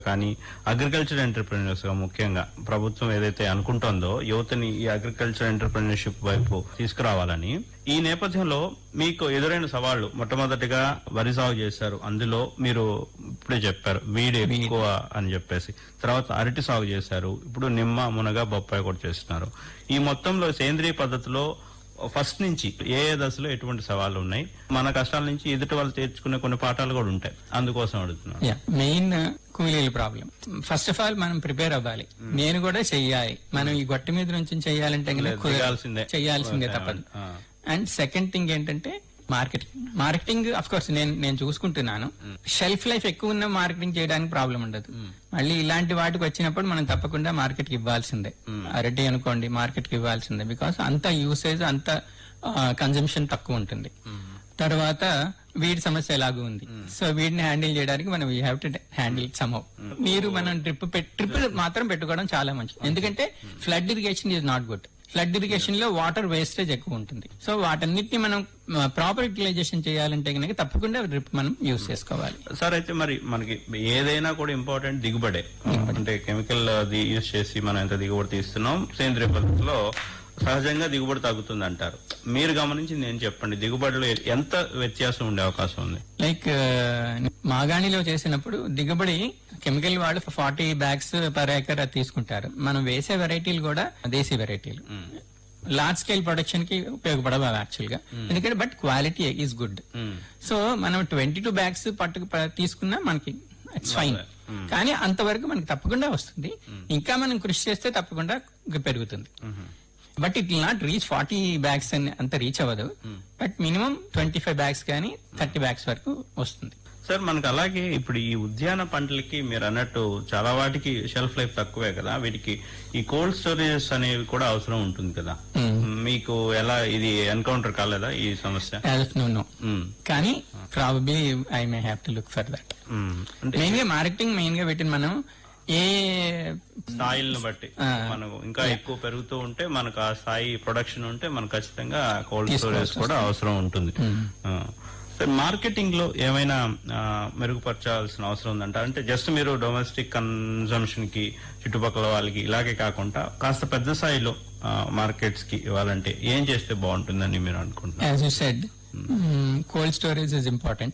కానీ agriculture entrepreneurs గా ముఖ్యంగా ప్రభుత్వం ఏదైతే అనుకుంటోందో యువతని ఈ అగ్రికల్చర్ ఎంటర్ప్రెన్యూర్షిప్ వైపు తీసుకురావాలని ఈ నేపథ్యంలో మీకు ఎదురైన సవాళ్లు మొట్టమొదటిగా వరి సాగు చేశారు అందులో మీరు ఇప్పుడే చెప్పారు వీడి ఎక్కువ అని చెప్పేసి తర్వాత అరటి సాగు చేశారు ఇప్పుడు నిమ్మ మునగ బొప్పాయి కూడా చేస్తున్నారు ఈ మొత్తంలో సేంద్రియ పద్ధతిలో ఫస్ట్ నుంచి ఏ ఏ దశలో ఎటువంటి సవాళ్లు ఉన్నాయి మన కష్టాల నుంచి ఎదుటి వాళ్ళు తీర్చుకునే కొన్ని పాఠాలు కూడా ఉంటాయి అందుకోసం అడుగుతున్నాను యా మెయిన్ కూలీల ప్రాబ్లం ఫస్ట్ ఆఫ్ ఆల్ మనం ప్రిపేర్ అవ్వాలి నేను కూడా చెయ్యాలి మనం ఈ గొట్ట మీద నుంచి చెయ్యాలంటే గనుక లేదు, కుదరదు. దిగాల్సిందే. చెయ్యాల్సిందే తప్పదు ఆ. అండ్ సెకండ్ థింగ్ ఏంటంటే మార్కెటింగ్ మార్కెటింగ్ అఫ్ కోర్స్ నేను నేను చూసుకుంటున్నాను షెల్ఫ్ లైఫ్ ఎక్కువ ఉన్న మార్కెటింగ్ చేయడానికి ప్రాబ్లం ఉండదు మళ్ళీ ఇలాంటి వాటికి వచ్చినప్పుడు మనం తప్పకుండా మార్కెట్ కి ఇవ్వాల్సిందే అరటి అనుకోండి మార్కెట్ కి ఇవ్వాల్సిందే బికాస్ అంత యూసేజ్ అంత కన్జంప్షన్ తక్కువ ఉంటుంది తర్వాత వీడి సమస్య ఎలాగూ ఉంది సో వీడిని హ్యాండిల్ చేయడానికి మనం we have to handle some మీరు మనం ట్రిప్ ట్రిప్ మాత్రం పెట్టుకోవడం చాలా మంచిది ఎందుకంటే flood irrigation is not good flood irrigation లో వాటర్ వేస్టేజ్ ఎక్కువ ఉంటుంది సో వాటన్నిటిని మనం ప్రాపర్ యూటిలైజేషన్ చేయాలంటే కనుక తప్పకుండా డ్రిప్ మనం యూజ్ చేసుకోవాలి సార్ అయితే మరి మనకి ఏదైనా కూడా ఇంపార్టెంట్ దిగుబడే అంటే కెమికల్ అది యూజ్ చేసి మనం ఎంత దిగుబడి తీస్తున్నాం సేంద్రియ పద్ధతిలో సహజంగా దిగుబడి తగ్గుతుంది అంటారు మీరు గమనించి నేను చెప్పండి దిగుబడిలో ఎంత వ్యత్యాసం ఉండే అవకాశం ఉంది లైక్ మాగాణిలో చేసినప్పుడు దిగుబడి కెమికల్ వాళ్ళు ఫార్టీ బ్యాగ్స్ పర్ ఏకర్ అది తీసుకుంటారు మనం వేసే వెరైటీలు కూడా దేశీ వెరైటీలు లార్జ్ స్కేల్ ప్రొడక్షన్ కి ఉపయోగపడవు యాక్చువల్ గా ఎందుకంటే but quality is good hmm. So మనం ట్వంటీ టూ బ్యాగ్స్ పట్టుకు ప- తీసుకున్నా మనకి ఇట్స్ ఫైన్ కానీ అంతవరకు మనకి తప్పకుండా వస్తుంది ఇంకా మనం కృషి చేస్తే తప్పకుండా పెరుగుతుంది but it will not reach forty bags అని అంత రీచ్ అవ్వదు but minimum twenty five bags కానీ థర్టీ బ్యాగ్స్ వరకు వస్తుంది సార్ మనకు అలాగే ఇప్పుడు ఈ ఉద్యాన పంటలకి మీరు అన్నట్టు చాలా వాటికి షెల్ఫ్ లైఫ్ తక్కువే కదా వీటికి ఈ కోల్డ్ స్టోరేజెస్ అనేవి కూడా అవసరం ఉంటుంది కదా మీకు ఎలా ఇది ఎన్కౌంటర్ కాలేదా ఈ సమస్య నో నో మ్మ్. కానీ probably I may have to look for that hmm. అంటే మెయిన్ గా మార్కెటింగ్ మెయిన్ గా పెట్టిన మనం ఏ స్థాయిలను బట్టి ఆ. మనకు ఇంకా ఎక్కువ పెరుగుతూ ఉంటే మనకు ఆ స్థాయి ప్రొడక్షన్ ఉంటే మనకు ఖచ్చితంగా కోల్డ్ స్టోరేజ్ కూడా అవసరం ఉంటుంది ఆ. సార్ మార్కెటింగ్ లో ఏమైనా ఆ, మెరుగుపరచాల్సిన అవసరం ఉందంట అంటే జస్ట్ మీరు డొమెస్టిక్ కన్సంప్షన్ కి చుట్టుపక్కల వాళ్ళకి ఇలాగే కాకుండా కాస్త పెద్ద స్థాయిలో మార్కెట్స్ కి ఇవ్వాలంటే ఏం చేస్తే బాగుంటుందని మీరు అనుకుంటున్నారు as you said cold storage is important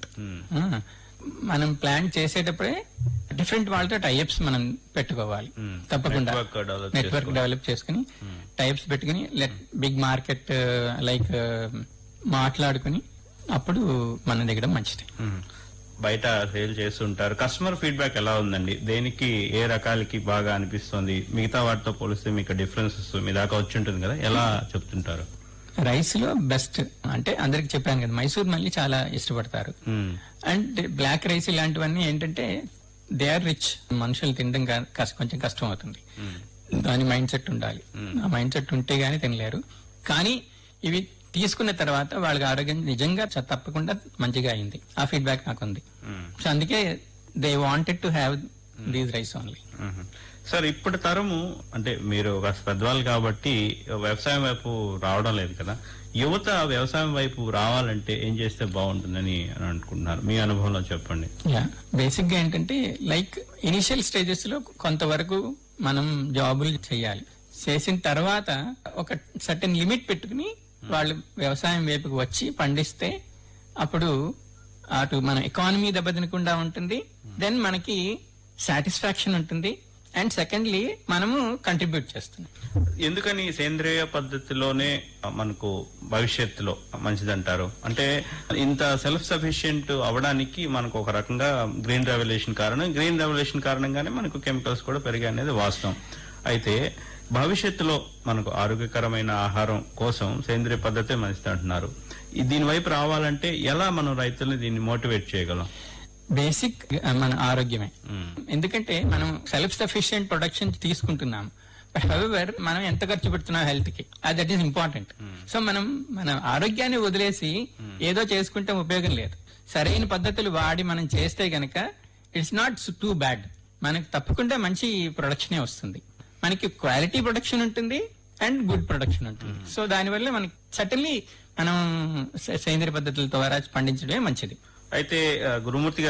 మనం ప్లాన్ చేసేటప్పుడే డిఫరెంట్ వాళ్ళతో టైప్స్ మనం పెట్టుకోవాలి Hmm. తప్పకుండా Network develop నెట్వర్క్ డెవలప్ చేసుకుని టైప్స్ పెట్టుకుని లెట్ బిగ్ మార్కెట్ లైక్ మాట్లాడుకుని అప్పుడు మనం దిగడం మంచిది మ్మ్. బయట సేల్ చేస్తుంటారు కస్టమర్ ఫీడ్బ్యాక్ ఎలా ఉందండి దేనికి ఏ రకాలకి బాగా అనిపిస్తుంది మిగతా వాటితో పోలిస్తే మీకు డిఫరెన్సెస్ మీ దాకా వచ్చి ఉంటుంది కదా ఎలా చెప్తుంటారు రైస్ లో బెస్ట్ అంటే అందరికి చెప్పాను కదా మైసూర్ మళ్ళీ చాలా ఇష్టపడతారు మ్మ్. అండ్ బ్లాక్ రైస్ ఇలాంటివన్నీ ఏంటంటే దే ఆర్ రిచ్ మనుషులు తినడం కా- కష్ట- కొంచెం కష్టం అవుతుంది దాని మైండ్ సెట్ ఉండాలి ఆ మైండ్ సెట్ ఉంటే గానీ తినలేరు కానీ ఇవి తీసుకున్న తర్వాత వాళ్ళకి ఆరోగ్యం నిజంగా చ- తప్పకుండా మంచిగా అయింది ఆ ఫీడ్బ్యాక్ నాకు ఉంది మ్మ్. సో అందుకే they wanted to have these rice only hmm. Sir ఇప్పటి తరము అంటే మీరు ఒక పెద్దవాళ్ళు కాబట్టి వ్యవసాయం వైపు రావడం లేదు కదా యువత వ్యవసాయం వైపు రావాలంటే ఏం చేస్తే బాగుంటుందని అని అనుకుంటున్నారు మీ అనుభవంలో చెప్పండి యా బేసిక్ గా ఏంటంటే లైక్ ఇనిషియల్ స్టేజెస్ లో కొంతవరకు మనం జాబులు చేయాలి చేసిన తర్వాత ఒక సర్టెన్ లిమిట్ పెట్టుకుని వాళ్ళు వ్యవసాయం వైపుకి వచ్చి పండిస్తే అప్పుడు అటు మన ఎకానమీ దెబ్బతినకుండా ఉంటుంది దెన్ మనకి సాటిస్ఫాక్షన్ ఉంటుంది అండ్ సెకండ్లీ మనము కంట్రిబ్యూట్ చేస్తున్నాం ఎందుకని సేంద్రియ పద్ధతిలోనే మనకు భవిష్యత్తులో మంచిదంటారు అంటే ఇంత సెల్ఫ్ సఫిషియెంట్ అవడానికి మనకు ఒక రకంగా గ్రీన్ రెవల్యూషన్ కారణం గ్రీన్ రెవల్యూషన్ కారణంగానే మనకు కెమికల్స్ కూడా పెరిగాయి అనేది వాస్తవం అయితే భవిష్యత్తులో మనకు ఆరోగ్యకరమైన ఆహారం కోసం సేంద్రియ పద్ధతే మంచిది అంటున్నారు ఈ దీని వైపు రావాలంటే ఎలా మనం రైతుల్ని దీన్ని మోటివేట్ చేయగలం బేసిక్ మన ఆరోగ్యమే మ్మ్. ఎందుకంటే మనం సెల్ఫ్ సఫిషియెంట్ ప్రొడక్షన్ తీసుకుంటున్నాం బట్ హవెవర్ మనం ఎంత ఖర్చు పెడుతున్నాం హెల్త్ కి దట్ ఈస్ ఇంపార్టెంట్ సో మనం మన ఆరోగ్యాన్ని వదిలేసి ఏదో చేసుకుంటే ఉపయోగం లేదు సరైన పద్ధతులు వాడి మనం చేస్తే గనక ఇట్స్ నాట్ టూ బ్యాడ్ మనకి తప్పకుండా మంచి ప్రొడక్షనే వస్తుంది మనకి క్వాలిటీ ప్రొడక్షన్ ఉంటుంది అండ్ గుడ్ ప్రొడక్షన్ ఉంటుంది సో దానివల్ల మనకి సటన్లీ మనం సే- సేంద్రియ పద్ధతుల ద్వారా పండించడమే మంచిది అయితే ఆ, గురుమూర్తి గారు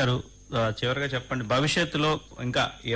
ఆ, చివరిగా చెప్పండి భవిష్యత్తులో ఇంకా